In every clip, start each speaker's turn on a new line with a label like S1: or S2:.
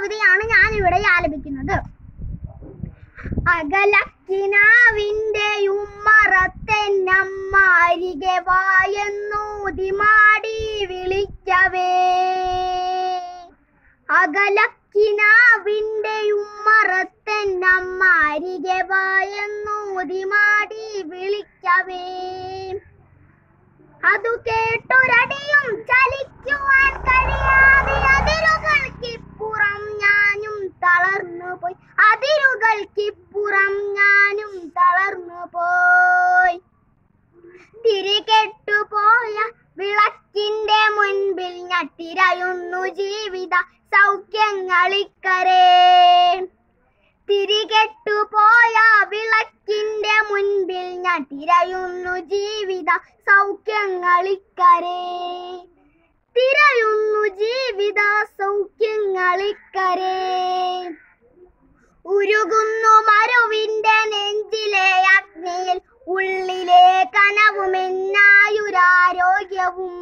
S1: കവിതയാണ് ഞാൻ ഇവിടെ ആലപിക്കുന്നത് അകലക്കിനാവിന്റെ ഉമ്മറത്തെന്നമ്മ അരികെ വായെന്നൂതി മാടി വിളിക്കവേ അകലക്കിനാവിന്റെ ഉമ്മറത്തെന്നമ്മ അരികെ വായെന്നൂതി മാടി വിളിക്കവേ അതു കേട്ടൊരടിയും ചലിക്കുവാൻ കഴിയാതെ അതിരുകൾക്കിപ്പുറം ഞാനും തളർന്നു പോയി അതിരുകൾക്കിപ്പുറം ഞാനും തളർന്നു പോയി തിരികെട്ടുപോയ വിളക്കിന്റെ മുൻപിൽ ഞട്ടിരയുന്നു ജീവിത സൗഖ്യങ്ങളിക്കരേ തിരികെട്ടുപോയ വിളക്കിന്റെ മുൻപിൽ ഞാൻ തിരയുന്നു ജീവിത സൗഖ്യങ്ങളിക്കരേ തിരയുന്നു ജീവിത സൗഖ്യങ്ങളിക്കരേ ഉരുകുന്നു മരുവിന്റെ നെഞ്ചിലെ അഗ്നിയിൽ ഉള്ളിലെ കനവുമെന്നായുരാരോഗ്യവും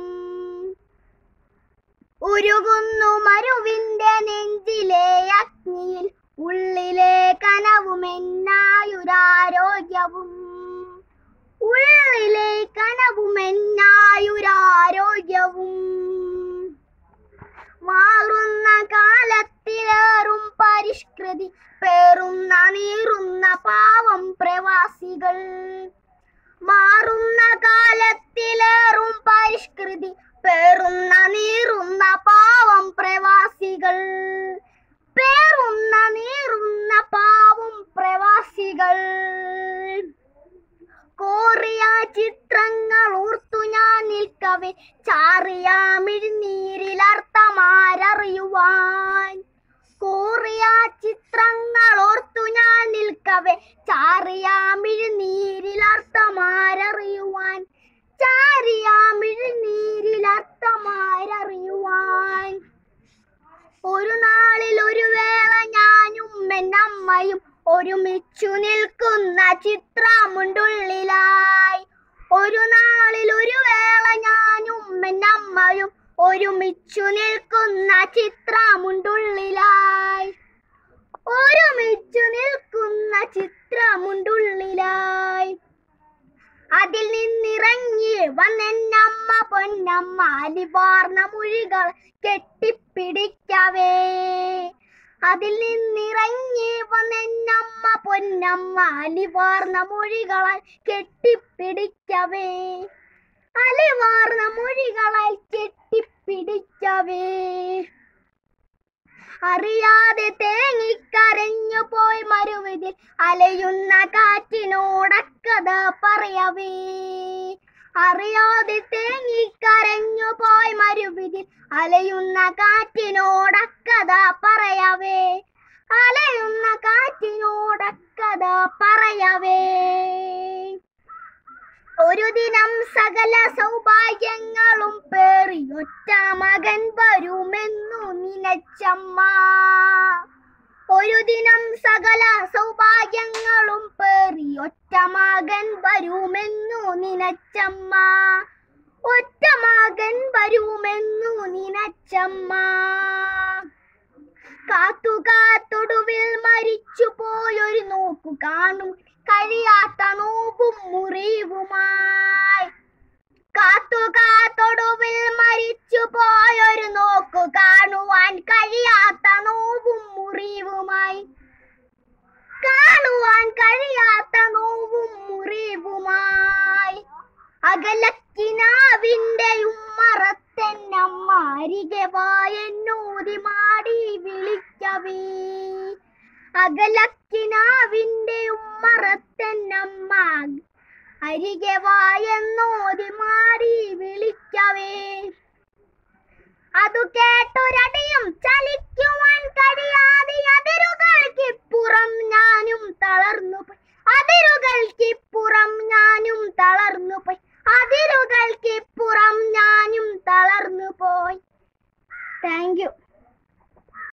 S1: ഉരുകുന്നു മരുവിന്റെ നെഞ്ചിലെ അഗ്നിയിൽ ഉള്ളിലെ കനവുമെന്നായുരാരോഗ്യവും ഉള്ളിലെ കനവുമെന്നായുരാരോഗ്യവും മാറുന്ന കാലത്തിലേറും പരിഷ്കൃതി പേറുന്ന നീറുന്ന പാവം പ്രവാസികൾ മാറുന്ന കാലത്തിലേറും പരിഷ്കൃതി പേറുന്ന നീറുന്ന പാവം പ്രവാസികൾ പേറുന്ന നീറുന്ന പാവം പ്രവാസികൾ കോറിയ ചിത്രങ്ങൾ ഓർത്തു ഞാൻ നിൽക്കവേ ചാറിയ മിഴിനീരിലർത്ഥമാരറിയുവാൻ കോറിയ ചിത്രങ്ങൾ ഓർത്തു ഞാൻ നിൽക്കവേ ചാറിയ മിഴിനീരിലർത്ഥമാരറിയുവാൻ ചാരിയ മിഴിനീരിലർത്ഥമാരറിയുവാൻ ഒരു നാളിൽ ഒരു വേള ഞാനും എന്നമ്മയും ഒരുമിച്ചു നിൽക്കുന്ന ചിത്രമുണ്ടുള്ളിലായി ഒരു നാളിൽ ഒരു വേള ഞാനും എന്നമ്മയും ഒരുമിച്ചു നിൽക്കുന്ന ചിത്രമുണ്ടുള്ളിലായി ഒരുമിച്ചു നിൽക്കുന്ന ചിത്രമുണ്ടുള്ളിലായി അതിൽ നിന്നിറങ്ങി വന്നെന്നമ്മ പൊന്നമ്മ അലിവാർന്ന മൊഴികൾ കെട്ടിപ്പിടിക്കവേ അതിൽ നിന്നിറങ്ങി വന്നെന്നമ്മ പൊന്നമ്മ അലിവാർന്ന മൊഴികളാൽ കെട്ടിപ്പിടിക്കവേ അലിവാർന്ന മൊഴികളാൽ കെട്ടിപ്പിടിക്കവേ അറിയാതെ തേങ്ങിക്കരഞ്ഞു പോയി മരുവിതിൽ അലയുന്ന കാറ്റിനോടക്കഥ പറയവേ അറിയാതെ തേങ്ങിക്കരഞ്ഞു പോയി മരുവിതിൽ അലയുന്ന കാറ്റിനോടക്കഥ പറയവേ അലയുന്ന കാറ്റിനോടക്കഥ പറയവേ ഒരു ദിനം സകല സൗഭാഗ്യങ്ങളും പേറിയൊറ്റ മകൻ വരുമെന്നു നിനച്ചമ്മ ഒരു ദിനം സകല സൗഭാഗ്യങ്ങളും പേറിയൊറ്റ മകൻ വരുമെന്നു നിനച്ചമ്മ ഒറ്റ മകൻ വരുമെന്നു നിനച്ചമ്മ കാത്തു കാത്തൊടുവിൽ മരിച്ചു പോയൊരു നോക്കു കാണും കഴിയാത്ത നോവും മുറിവുമായി കാത്തു കാത്തൊടുവിൽ മരിച്ചു പോയൊരു നോക്കു കാണുവാൻ കഴിയാത്ത നോവും മുറിവുമായി കാണുവാൻ കഴിയാത്ത നോവും മുറിവുമായി അകലക്കിനാവിന്റെ ഉമ്മറത്തെന്നമ്മ അരികെ വായെന്നൂതി മാടി വിളിക്കവേ അകലക്കിനാവിന്റെ ഉമ്മറത്തെന്നമ്മ അരികെ വായെന്നോതി മാടി വിളിക്കവേ അതു കേട്ടൊരടിയും ചലിക്കുവാൻ കഴിയാതെ അതിരുകൾക്ക്